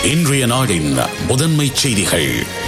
இன்றைய நாடின் முதன்மை செய்திகள்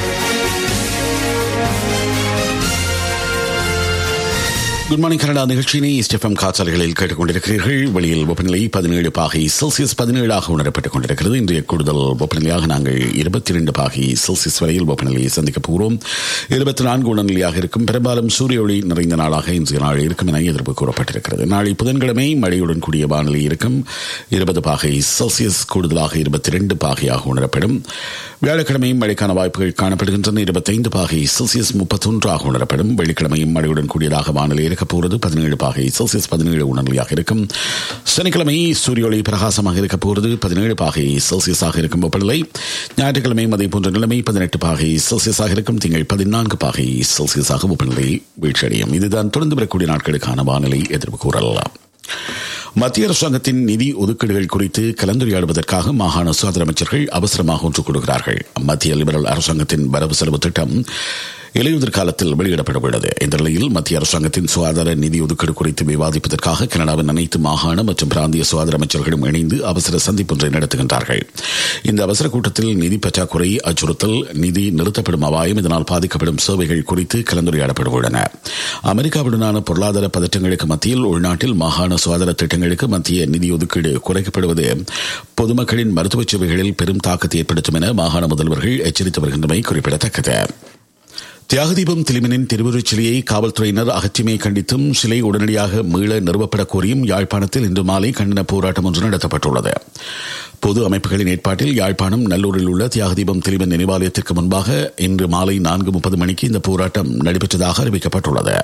குட் மார்னிங் கனடா நிகழ்ச்சியினை ஸ்டெஃபம் காற்றாலைகளில் கேட்டுக்கொண்டிருக்கிறீர்கள் வெளியில் வெப்பநிலை பதினேழு பாகை செல்சியஸ் பதினேழாக உணரப்பட்டுக் கொண்டிருக்கிறது இன்றைய கூடுதல் வெப்பநிலையாக நாங்கள் இருபத்தி இரண்டு பாகை செல்சியஸ் வரையில் வெப்பநிலையை சந்திக்கப் போகிறோம் இருபத்தி நான்கு உணர்நிலையாக இருக்கும் பெரும்பாலும் சூரிய ஒளி நிறைந்த நாளாக இன்றைய நாள் இருக்கும் என எதிர்ப்பு கூறப்பட்டிருக்கிறது நாளை புதன்கிழமை மழையுடன் கூடிய வானிலை இருக்கும் இருபது பாகை செல்சியஸ் கூடுதலாக இருபத்தி இரண்டு பாகையாக உணரப்படும் வியாழக்கிழமையும் மழைக்கான வாய்ப்புகள் காணப்படுகின்றன இருபத்தைந்து பாகை செல்சியஸ் முப்பத்தொன்றாக உணரப்படும் வெள்ளிக்கிழமையும் மழையுடன் கூடியதாக வானிலை இருக்கப் போகிறது பதினேழு பாகை செல்சியஸ் பதினேழு உணர்நிலையாக இருக்கும் சனிக்கிழமை சூரிய ஒளி பிரகாசமாக இருக்கப் போகிறது பதினேழு பாகை செல்சியஸாக இருக்கும் வெப்பநிலை ஞாயிற்றுக்கிழமையும் அதே போன்ற நிலைமை பதினெட்டு பாகை செல்சியஸாக இருக்கும் திங்கள் பதினான்கு பாகை செல்சியஸாக வெப்பநிலை வீழ்ச்சியடையும் இதுதான் தொடர்ந்து வரக்கூடிய நாட்களுக்கான வானிலை எதிர்ப்பு கூறலாம் மத்திய அரசாங்கத்தின் நிதி ஒதுக்கீடுகள் குறித்து கலந்துரையாடுவதற்காக மாகாண சுகாதார அமைச்சர்கள் அவசரமாக ஒன்று கூடுகிறார்கள் மத்திய லிபரல் அரசாங்கத்தின் வரவு செலவு திட்டம் இலையுதிர் காலத்தில் வெளியிடப்பட உள்ளது இந்த நிலையில் மத்திய அரசாங்கத்தின் சுகாதார நிதி ஒதுக்கீடு குறித்து விவாதிப்பதற்காக கனடாவின் அனைத்து மாகாண மற்றும் பிராந்திய சுகாதார அமைச்சர்களும் இணைந்து அவசர சந்திப்பொன்றை நடத்துகின்றார்கள் இந்த அவசர கூட்டத்தில் நிதி பற்றாக்குறை அச்சுறுத்தல் நிதி நிறுத்தப்படும் அபாயம் இதனால் பாதிக்கப்படும் சேவைகள் குறித்து கலந்துரையாடப்பட உள்ளன அமெரிக்காவுடனான பொருளாதார பதற்றங்களுக்கு மத்தியில் உள்நாட்டில் மாகாண சுகாதார திட்டங்களுக்கு மத்திய நிதி ஒதுக்கீடு குறைக்கப்படுவது பொதுமக்களின் மருத்துவ சேவைகளில் பெரும் தாக்கத்தை ஏற்படுத்தும் என மாகாண முதல்வர்கள் எச்சரித்து வருகின்றமை குறிப்பிடத்தக்கது தியாகதீபம் திலிமனின் திருவுருச் சிலையை காவல்துறையினர் அகற்றிமை கண்டித்தும் சிலை உடனடியாக மீள நிறுவப்பட கோரியும் யாழ்ப்பாணத்தில் இன்று மாலை கண்டன போராட்டம் ஒன்று நடத்தப்பட்டுள்ளது பொது அமைப்புகளின் ஏற்பாட்டில் யாழ்ப்பாணம் நல்லூரில் உள்ள தியாகதீபம் திலிமன் நினைவாலயத்திற்கு முன்பாக இன்று மாலை நான்கு முப்பது மணிக்கு இந்த போராட்டம் நடைபெற்றதாக அறிவிக்கப்பட்டுள்ளது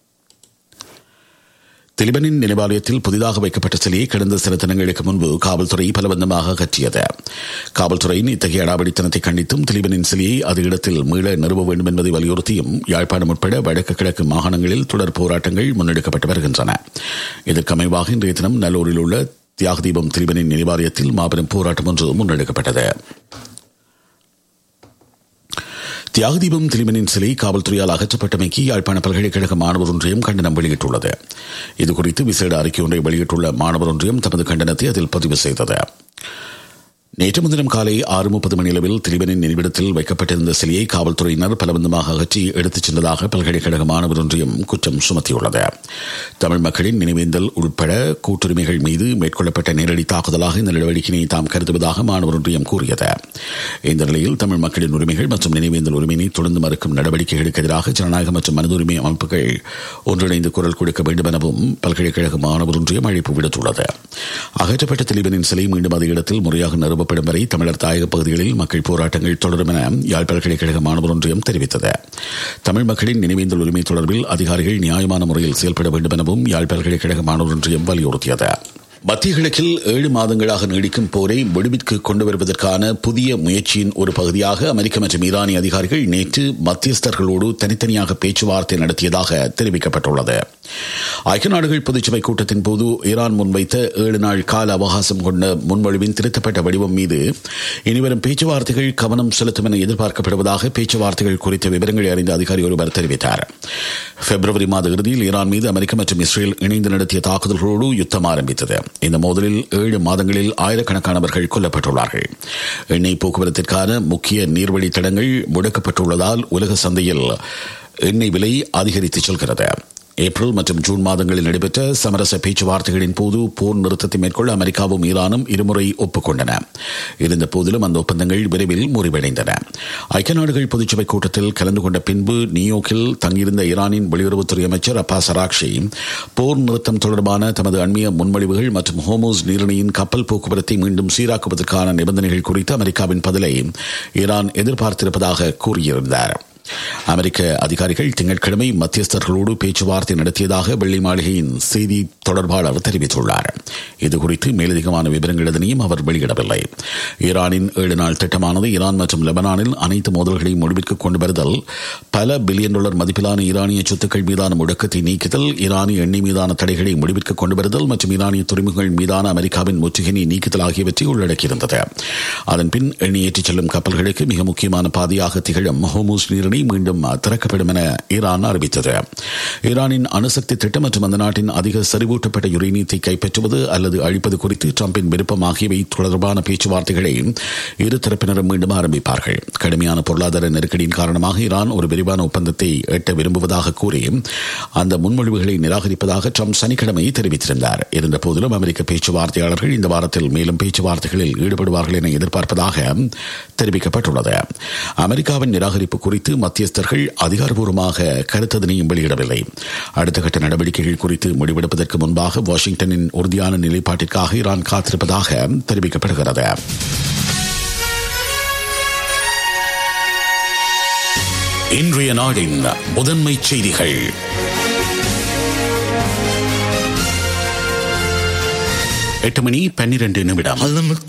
திலிபனின் நினைவாலயத்தில் புதிதாக வைக்கப்பட்ட சிலையை கடந்த சில தினங்களுக்கு முன்பு காவல்துறை பலவந்தமாக அகற்றியது காவல்துறையின் இத்தகைய அடாவடித்தனத்தை கண்டித்தும் திலிபனின் சிலையை அது இடத்தில் மீள நிறுவ வேண்டும் என்பதை வலியுறுத்தியும் யாழ்ப்பாணம் உட்பட வடக்கு கிழக்கு மாகாணங்களில் தொடர் போராட்டங்கள் முன்னெடுக்கப்பட்டு வருகின்றன இதற்கமைவாக இன்றைய தினம் நல்லூரில் உள்ள தியாகதீபம் திலிபனின் நினைவாலயத்தில் மாபெரும் போராட்டம் ஒன்று முன்னெடுக்கப்பட்டது தியாகதீபம் திலிமனின் சிலை காவல்துறையால் அகற்றப்பட்டமைக்கு யாழ்ப்பாண பல்கலைக்கழக மாணவர் ஒன்றியம் கண்டனம் வெளியிட்டுள்ளது இதுகுறித்து விசேட அறிக்கை ஒன்றை வெளியிட்டுள்ள மாணவர் ஒன்றியம் தமது கண்டனத்தை அதில் பதிவு செய்தது நேற்று முன்தினம் காலை ஆறு முப்பது மணியளவில் திரிவனின் நினைவிடத்தில் வைக்கப்பட்டிருந்த சிலையை காவல்துறையினர் பலவந்தமாக அகற்றி எடுத்துச் சென்றதாக பல்கலைக்கழக மாணவர் ஒன்றியம் குற்றம் சுமத்தியுள்ளது தமிழ் மக்களின் நினைவேந்தல் உட்பட கூட்டுரிமைகள் மீது மேற்கொள்ளப்பட்ட நேரடி தாக்குதலாக இந்த நடவடிக்கையை தாம் கருதுவதாக மாணவர் ஒன்றியம் கூறியது இந்த நிலையில் தமிழ் மக்களின் உரிமைகள் மற்றும் நினைவேந்தல் உரிமையை தொடர்ந்து மறுக்கும் நடவடிக்கைகளுக்கு எதிராக ஜனநாயக மற்றும் மனித உரிமை அமைப்புகள் ஒன்றிணைந்து குரல் கொடுக்க வேண்டும் எனவும் பல்கலைக்கழக மாணவர் ஒன்றியம் அழைப்பு விடுத்துள்ளது அகற்றப்பட்ட திலீபனின் சிலை மீண்டும் அதே இடத்தில் முறையாக நிறுவ நிறுவப்படும் வரை தமிழர் தாயக பகுதிகளில் மக்கள் போராட்டங்கள் தொடரும் என யாழ் பல்கலைக்கழக மாணவர் ஒன்றியம் தெரிவித்தது தமிழ் மக்களின் நினைவேந்தல் உரிமை தொடர்பில் அதிகாரிகள் நியாயமான முறையில் செயல்பட வேண்டும் எனவும் யாழ் பல்கலைக்கழக மாணவர் ஒன்றியம் வலியுறுத்தியது மத்திய கிழக்கில் ஏழு மாதங்களாக நீடிக்கும் போரை முடிவிற்கு கொண்டு வருவதற்கான புதிய முயற்சியின் ஒரு பகுதியாக அமெரிக்க மற்றும் ஈரானிய அதிகாரிகள் நேற்று மத்தியஸ்தர்களோடு தனித்தனியாக பேச்சுவார்த்தை நடத்தியதாக தெரிவிக்கப்பட்டுள்ளது ஐக்கிய நாடுகள் பொதுச்சபை கூட்டத்தின் போது ஈரான் முன்வைத்த ஏழு நாள் கால அவகாசம் கொண்ட முன்மொழிவின் திருத்தப்பட்ட வடிவம் மீது இனிவரும் பேச்சுவார்த்தைகள் கவனம் செலுத்தும் என எதிர்பார்க்கப்படுவதாக பேச்சுவார்த்தைகள் குறித்த விவரங்களை அறிந்த அதிகாரி ஒருவர் தெரிவித்தார் பிப்ரவரி மாத இறுதியில் ஈரான் மீது அமெரிக்கா மற்றும் இஸ்ரேல் இணைந்து நடத்திய தாக்குதல்களோடு யுத்தம் ஆரம்பித்தது இந்த மோதலில் ஏழு மாதங்களில் ஆயிரக்கணக்கானவர்கள் கொல்லப்பட்டுள்ளார்கள் எண்ணெய் போக்குவரத்திற்கான முக்கிய நீர்வழி தடங்கள் முடக்கப்பட்டுள்ளதால் உலக சந்தையில் எண்ணெய் விலை அதிகரித்து செல்கிறது ஏப்ரல் மற்றும் ஜூன் மாதங்களில் நடைபெற்ற சமரச பேச்சுவார்த்தைகளின் போது போர் நிறுத்தத்தை மேற்கொள்ள அமெரிக்காவும் ஈரானும் இருமுறை ஒப்புக்கொண்டன இருந்த போதிலும் அந்த ஒப்பந்தங்கள் விரைவில் முறிவடைந்தன ஐக்கிய நாடுகள் பொதுச்சபை கூட்டத்தில் கலந்து கொண்ட பின்பு நியூயோர்க்கில் தங்கியிருந்த ஈரானின் வெளியுறவுத்துறை அமைச்சர் அப்பாஸ் அராக்ஷி போர் நிறுத்தம் தொடர்பான தமது அண்மைய முன்மொழிவுகள் மற்றும் ஹோமோஸ் நீரிணையின் கப்பல் போக்குவரத்தை மீண்டும் சீராக்குவதற்கான நிபந்தனைகள் குறித்து அமெரிக்காவின் பதிலை ஈரான் எதிர்பார்த்திருப்பதாக கூறியிருந்தார் அமெரிக்க அதிகாரிகள் திங்கட்கிழமை மத்தியஸ்தர்களோடு பேச்சுவார்த்தை நடத்தியதாக வெள்ளை மாளிகையின் செய்தி தொடர்பாளர் தெரிவித்துள்ளார் இதுகுறித்து மேலதிகமான விவரங்கள் எதனையும் அவர் வெளியிடவில்லை ஈரானின் ஏழு நாள் திட்டமானது ஈரான் மற்றும் லெபனானில் அனைத்து மோதல்களையும் முடிவிற்கு கொண்டு வருதல் பல பில்லியன் டாலர் மதிப்பிலான ஈரானிய சொத்துக்கள் மீதான முடக்கத்தை நீக்குதல் ஈரானிய எண்ணெய் மீதான தடைகளை முடிவிற்கு கொண்டு வருதல் மற்றும் ஈரானிய துறைமுகங்கள் மீதான அமெரிக்காவின் முற்றுகையை நீக்குதல் ஆகியவற்றை உள்ளடக்கியிருந்தது அதன்பின் எண்ணெய் ஏற்றிச் செல்லும் கப்பல்களுக்கு மிக முக்கியமான பாதையாக திகழும் ஹோமூஸ் நீரிணை பரிசோதனை மீண்டும் திறக்கப்படும் என ஈரான் அறிவித்தது ஈரானின் அணுசக்தி திட்டம் மற்றும் அந்த நாட்டின் அதிக செறிவூட்டப்பட்ட யுரேனியத்தை கைப்பற்றுவது அல்லது அழிப்பது குறித்து டிரம்பின் விருப்பம் ஆகியவை தொடர்பான பேச்சுவார்த்தைகளை இரு தரப்பினரும் மீண்டும் ஆரம்பிப்பார்கள் கடுமையான பொருளாதார நெருக்கடியின் காரணமாக ஈரான் ஒரு விரிவான ஒப்பந்தத்தை எட்ட விரும்புவதாக கூறி அந்த முன்மொழிவுகளை நிராகரிப்பதாக ட்ரம்ப் சனிக்கிழமை தெரிவித்திருந்தார் இருந்த போதிலும் அமெரிக்க பேச்சுவார்த்தையாளர்கள் இந்த வாரத்தில் மேலும் பேச்சுவார்த்தைகளில் ஈடுபடுவார்கள் என எதிர்பார்ப்பதாக தெரிவிக்கப்பட்டுள்ளது அமெரிக்காவின் நிராகரிப்பு குறித்து மத்தியஸ்தர்கள் அதிகாரப்பூர்வமாக கருத்ததனையும் வெளியிடவில்லை அடுத்த கட்ட நடவடிக்கைகள் குறித்து முடிவெடுப்பதற்கு முன்பாக வாஷிங்டனின் உறுதியான நிலைப்பாட்டிற்காக ஈரான் காத்திருப்பதாக தெரிவிக்கப்படுகிறது இன்றைய நாடின் முதன்மை செய்திகள் எட்டு மணி பன்னிரண்டு நிமிடம்